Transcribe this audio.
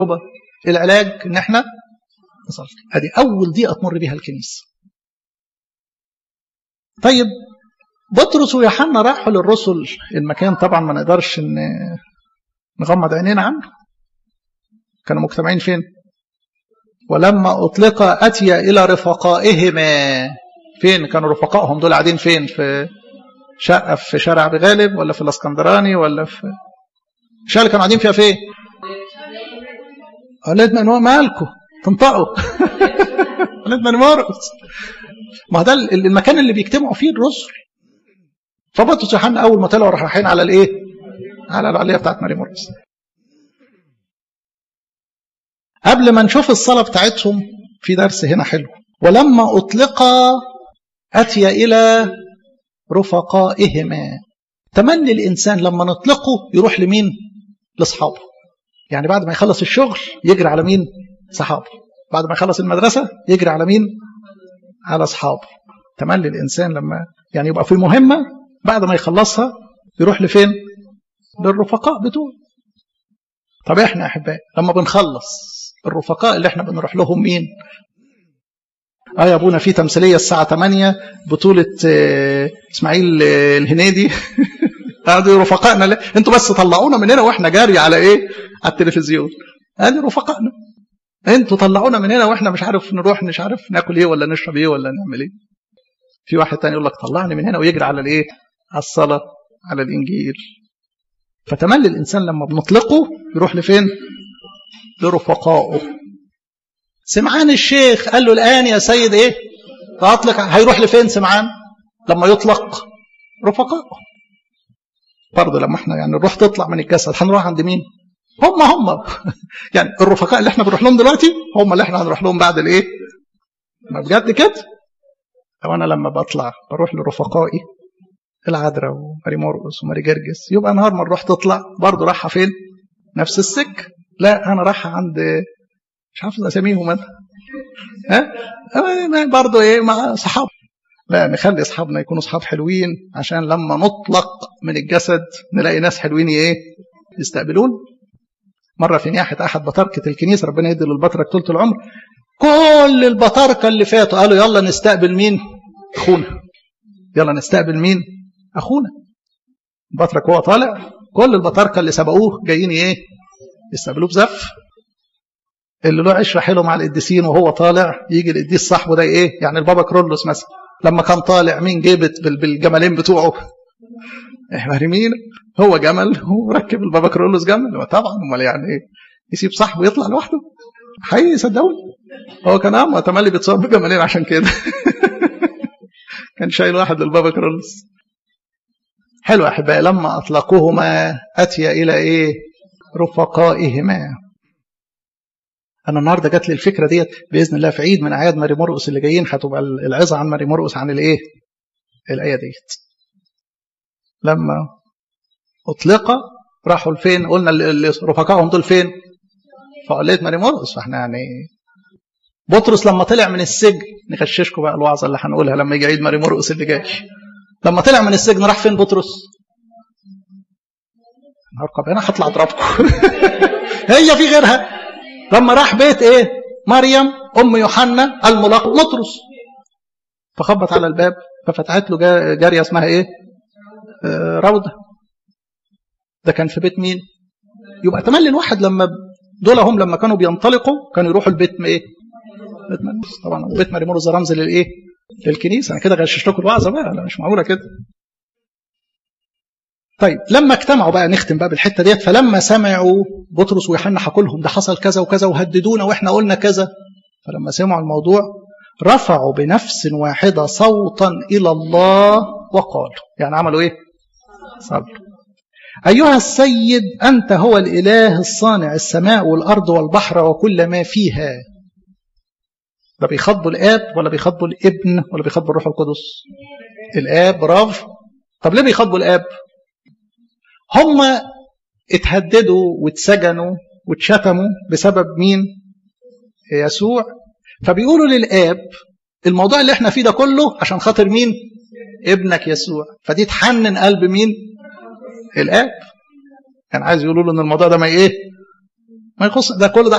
العلاج ان احنا نصلي ادي اول دقيقه تمر بيها الكنيسه طيب بطرس ويوحنا راحوا للرسل المكان طبعا ما نقدرش ان نغمض عينينا عنه كانوا مجتمعين فين ولما اطلق اتي الى رفقائهما فين كانوا رفقائهم دول قاعدين فين في شقه في شارع بغالب ولا في الاسكندراني ولا في الشقه اللي كانوا قاعدين فيها فين قالت من هو مالكم تنطقوا قالت من مرقص ما ده المكان اللي بيجتمعوا فيه الرسل فبطرس ويوحنا اول ما طلعوا راحوا رايحين على الايه؟ على العليه بتاعت ماري مرقص قبل ما نشوف الصلاه بتاعتهم في درس هنا حلو ولما اطلق اتي الى رفقائهما تمني الانسان لما نطلقه يروح لمين؟ لاصحابه يعني بعد ما يخلص الشغل يجري على مين؟ صحابه بعد ما يخلص المدرسه يجري على مين؟ على اصحابه تملي الانسان لما يعني يبقى في مهمه بعد ما يخلصها يروح لفين للرفقاء بتوعه طب احنا احبائي لما بنخلص الرفقاء اللي احنا بنروح لهم مين اه يا ابونا في تمثيليه الساعه 8 بطوله اه اسماعيل اه الهنيدي قعدوا رفقائنا لا. انتوا بس طلعونا من هنا واحنا جاري على ايه على التلفزيون ادي رفقائنا انتوا طلعونا من هنا واحنا مش عارف نروح مش عارف ناكل ايه ولا نشرب ايه ولا نعمل ايه في واحد تاني يقول لك طلعني من هنا ويجري على الايه على الصلاه على الانجيل فتملي الانسان لما بنطلقه يروح لفين لرفقائه سمعان الشيخ قال له الان يا سيد ايه فاطلق هيروح لفين سمعان لما يطلق رفقائه برضه لما احنا يعني الروح تطلع من الجسد هنروح عند مين هم هم يعني الرفقاء اللي احنا بنروح لهم دلوقتي هم اللي احنا هنروح لهم بعد الايه ما بجد كده لو انا لما بطلع بروح لرفقائي العذراء وماري مرقس وماري جرجس يبقى نهار ما الروح تطلع برضه رايحه فين نفس السك لا انا رايحه عند مش عارف اساميهم انا ها برضه ايه مع صحاب لا نخلي اصحابنا يكونوا اصحاب حلوين عشان لما نطلق من الجسد نلاقي ناس حلوين ايه يستقبلون مره في نياحه احد بطاركه الكنيسه ربنا يدي للبطرك طول العمر كل البطاركه اللي فاتوا قالوا يلا نستقبل مين اخونا يلا نستقبل مين اخونا البطرك هو طالع كل البطاركه اللي سبقوه جايين ايه يستقبلوه بزف اللي له عشره حلو مع القديسين وهو طالع يجي القديس صاحبه ده ايه يعني البابا كرولوس مثلا لما كان طالع مين جيبت بالجمالين بتوعه مين هو جمل وركب البابا كرولوس جمل طبعا امال يعني ايه يسيب صاحبه يطلع لوحده حقيقي صدقوني هو كان عم تملي بيتصور بجمالين عشان كده كان شايل واحد للبابا كرولوس حلو احبائي لما اطلقوهما اتي الى ايه رفقائهما انا النهارده جات لي الفكره ديت باذن الله في عيد من اعياد ماري مرقس اللي جايين هتبقى العظه عن ماري مرقس عن الايه الايه ديت لما اطلق راحوا لفين قلنا اللي رفقائهم دول فين فقلية ماري مرقس فاحنا يعني بطرس لما طلع من السجن نغششكم بقى الوعظه اللي هنقولها لما يجي عيد ماري مرقس اللي جاي لما طلع من السجن راح فين بطرس هركب هنا هطلع اضربكم هي في غيرها لما راح بيت ايه مريم ام يوحنا الملاق مطرس فخبط على الباب ففتحت له جاريه اسمها ايه آه روضه ده كان في بيت مين يبقى تملي الواحد لما دول هم لما كانوا بينطلقوا كانوا يروحوا البيت ايه بيت مريموس طبعا بيت مريموس ده رمز للايه للكنيسه انا كده غششت لكم الوعظه بقى لا مش معقوله كده طيب لما اجتمعوا بقى نختم بقى بالحته ديت فلما سمعوا بطرس ويوحنا حكوا لهم ده حصل كذا وكذا وهددونا واحنا قلنا كذا فلما سمعوا الموضوع رفعوا بنفس واحده صوتا الى الله وقالوا يعني عملوا ايه؟ صبروا أيها السيد أنت هو الإله الصانع السماء والأرض والبحر وكل ما فيها ده بيخاطبوا الآب ولا بيخاطبوا الابن ولا بيخاطبوا الروح القدس الآب برافو طب ليه بيخاطبوا الآب هم اتهددوا واتسجنوا واتشتموا بسبب مين يسوع فبيقولوا للآب الموضوع اللي احنا فيه ده كله عشان خاطر مين ابنك يسوع فدي تحنن قلب مين الاب كان عايز يقولوا له ان الموضوع ده ما ايه ما يخص ده كل ده